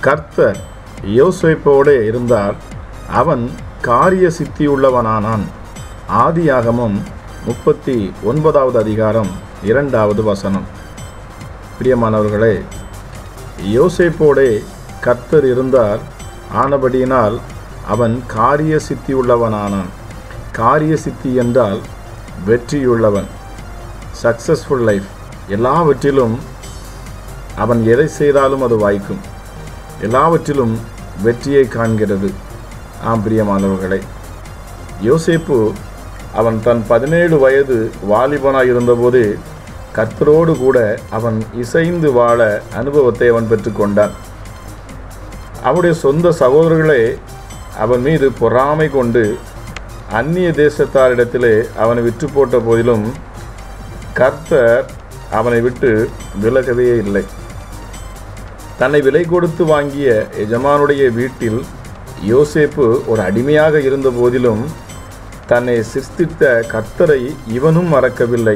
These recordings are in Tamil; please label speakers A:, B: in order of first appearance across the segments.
A: கர்த்தர் யோசேப்போடே இருந்தார் அவன் காரிய சித்தியுள்ளவனானான் ஆதியாகமம் முப்பத்தி ஒன்பதாவது அதிகாரம் இரண்டாவது வசனம் பிரியமானவர்களே யோசேப்போடே கர்த்தர் இருந்தார் ஆனபடியினால் அவன் காரிய சித்தியுள்ளவனானான் காரிய சித்தி என்றால் வெற்றியுள்ளவன் சக்சஸ்ஃபுல் லைஃப் எல்லாவற்றிலும் அவன் எதை செய்தாலும் அது வாய்க்கும் எல்லாவற்றிலும் வெற்றியை காண்கிறது ஆம் பிரியமானவர்களே யோசேப்பு அவன் தன் பதினேழு வயது வாலிபனாய் இருந்தபோது கர்த்தரோடு கூட அவன் இசைந்து வாழ அனுபவத்தை அவன் பெற்றுக்கொண்டான் அவனுடைய சொந்த சகோதரர்களே அவன் மீது பொறாமை கொண்டு அந்நிய தேசத்தாரிடத்திலே அவனை விற்று போட்ட போதிலும் கர்த்தர் அவனை விட்டு விலகவே இல்லை தன்னை விலை கொடுத்து வாங்கிய எஜமானுடைய வீட்டில் யோசேப்பு ஒரு அடிமையாக இருந்த போதிலும் தன்னை சிருஷ்டித்த கர்த்தரை இவனும் மறக்கவில்லை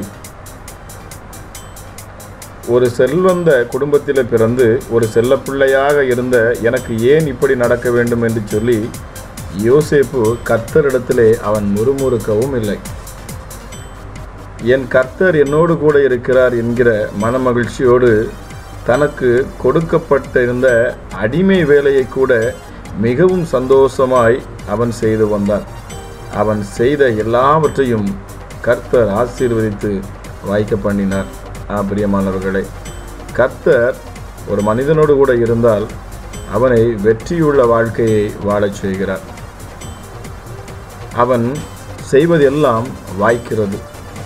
A: ஒரு செல்வந்த குடும்பத்தில் பிறந்து ஒரு செல்லப்பிள்ளையாக இருந்த எனக்கு ஏன் இப்படி நடக்க வேண்டும் என்று சொல்லி யோசேப்பு கர்த்தரிடத்திலே அவன் முறுமுறுக்கவும் இல்லை என் கர்த்தர் என்னோடு கூட இருக்கிறார் என்கிற மனமகிழ்ச்சியோடு தனக்கு கொடுக்கப்பட்டிருந்த அடிமை வேலையை கூட மிகவும் சந்தோஷமாய் அவன் செய்து வந்தான் அவன் செய்த எல்லாவற்றையும் கர்த்தர் ஆசீர்வதித்து வாய்க்க பண்ணினார் ஆ பிரியமானவர்களே கர்த்தர் ஒரு மனிதனோடு கூட இருந்தால் அவனை வெற்றியுள்ள வாழ்க்கையை வாழச் செய்கிறார் அவன் செய்வதெல்லாம் வாய்க்கிறது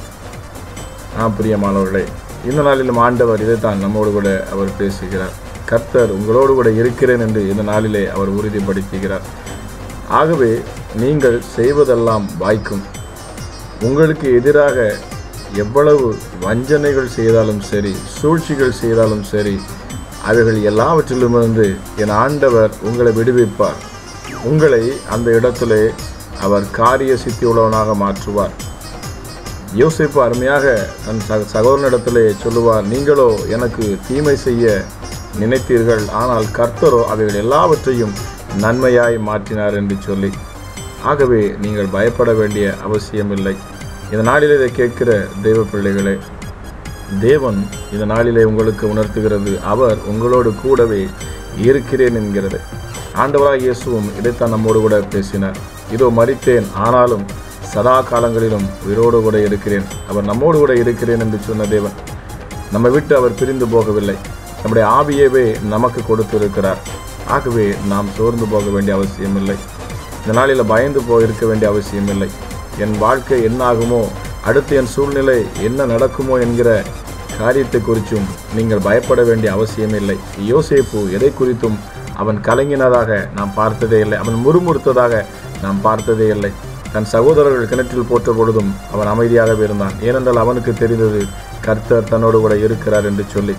A: ஆ பிரியமானவர்களே இந்த நாளிலும் ஆண்டவர் இதைத்தான் நம்மோடு கூட அவர் பேசுகிறார் கர்த்தர் உங்களோடு கூட இருக்கிறேன் என்று இந்த நாளிலே அவர் உறுதிப்படுத்துகிறார் ஆகவே நீங்கள் செய்வதெல்லாம் வாய்க்கும் உங்களுக்கு எதிராக எவ்வளவு வஞ்சனைகள் செய்தாலும் சரி சூழ்ச்சிகள் செய்தாலும் சரி அவைகள் எல்லாவற்றிலுமிருந்து என் ஆண்டவர் உங்களை விடுவிப்பார் உங்களை அந்த இடத்திலே அவர் காரிய சித்தியுள்ளவனாக மாற்றுவார் யோசிப்பு அருமையாக தன் சக சகோதரனிடத்திலே சொல்லுவார் நீங்களோ எனக்கு தீமை செய்ய நினைத்தீர்கள் ஆனால் கர்த்தரோ அவைகள் எல்லாவற்றையும் நன்மையாய் மாற்றினார் என்று சொல்லி ஆகவே நீங்கள் பயப்பட வேண்டிய அவசியமில்லை இந்த நாளில் இதை கேட்கிற தெய்வ பிள்ளைகளே தேவன் இந்த நாளிலே உங்களுக்கு உணர்த்துகிறது அவர் உங்களோடு கூடவே இருக்கிறேன் என்கிறது ஆண்டவராக இயேசுவும் இதைத்தான் நம்மோடு கூட பேசினார் இதோ மறித்தேன் ஆனாலும் சதா காலங்களிலும் உயிரோடு கூட இருக்கிறேன் அவர் நம்மோடு கூட இருக்கிறேன் என்று சொன்ன தேவன் நம்மை விட்டு அவர் பிரிந்து போகவில்லை நம்முடைய ஆவியவே நமக்கு கொடுத்திருக்கிறார் ஆகவே நாம் சோர்ந்து போக வேண்டிய அவசியமில்லை இந்த நாளில் பயந்து போயிருக்க வேண்டிய அவசியமில்லை என் வாழ்க்கை என்னாகுமோ அடுத்து என் சூழ்நிலை என்ன நடக்குமோ என்கிற காரியத்தை குறித்தும் நீங்கள் பயப்பட வேண்டிய அவசியமில்லை யோசேப்பு எதை குறித்தும் அவன் கலங்கினதாக நாம் பார்த்ததே இல்லை அவன் முறுமுறுத்ததாக நாம் பார்த்ததே இல்லை தன் சகோதரர்கள் கிணற்றில் போட்ட பொழுதும் அவன் அமைதியாகவே இருந்தான் ஏனென்றால் அவனுக்கு தெரிந்தது கர்த்தர் தன்னோடு கூட இருக்கிறார் என்று சொல்லி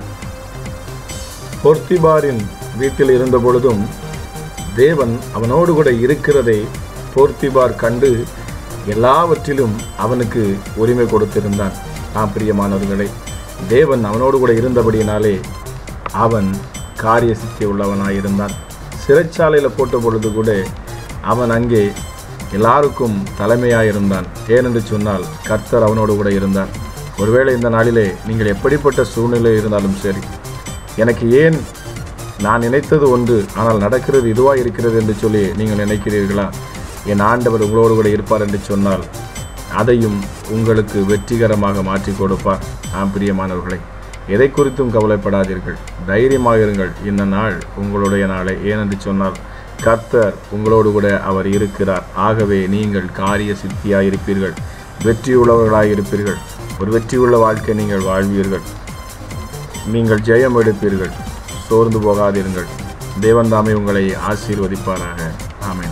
A: போர்த்திபாரின் வீட்டில் இருந்த பொழுதும் தேவன் அவனோடு கூட இருக்கிறதை போர்த்திபார் கண்டு எல்லாவற்றிலும் அவனுக்கு உரிமை கொடுத்திருந்தான் ஆம் பிரியமானவர்களே தேவன் அவனோடு கூட இருந்தபடியினாலே அவன் காரிய சித்தி உள்ளவனாயிருந்தான் சிறைச்சாலையில் போட்ட பொழுது கூட அவன் அங்கே எல்லாருக்கும் தலைமையாயிருந்தான் ஏனென்று சொன்னால் கர்த்தர் அவனோடு கூட இருந்தார் ஒருவேளை இந்த நாளிலே நீங்கள் எப்படிப்பட்ட சூழ்நிலை இருந்தாலும் சரி எனக்கு ஏன் நான் நினைத்தது ஒன்று ஆனால் நடக்கிறது இதுவாக இருக்கிறது என்று சொல்லி நீங்கள் நினைக்கிறீர்களா என் ஆண்டவர் உங்களோடு கூட இருப்பார் என்று சொன்னால் அதையும் உங்களுக்கு வெற்றிகரமாக மாற்றி கொடுப்பார் ஆம் பிரியமானவர்களே எதை குறித்தும் கவலைப்படாதீர்கள் தைரியமாக இருங்கள் இந்த நாள் உங்களுடைய நாளை ஏனென்று சொன்னால் கர்த்தர் உங்களோடு கூட அவர் இருக்கிறார் ஆகவே நீங்கள் காரிய சித்தியாக இருப்பீர்கள் வெற்றியுள்ளவர்களாக இருப்பீர்கள் ஒரு வெற்றியுள்ள வாழ்க்கை நீங்கள் வாழ்வீர்கள் நீங்கள் ஜெயம் எடுப்பீர்கள் சோர்ந்து போகாதிருங்கள் தேவன் தாமே உங்களை ஆசீர்வதிப்பாராக ஆமென்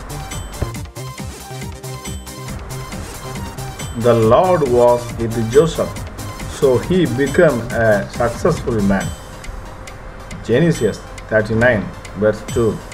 A: The Lord was with Joseph, so he became a successful man. Genesis 39, verse 2.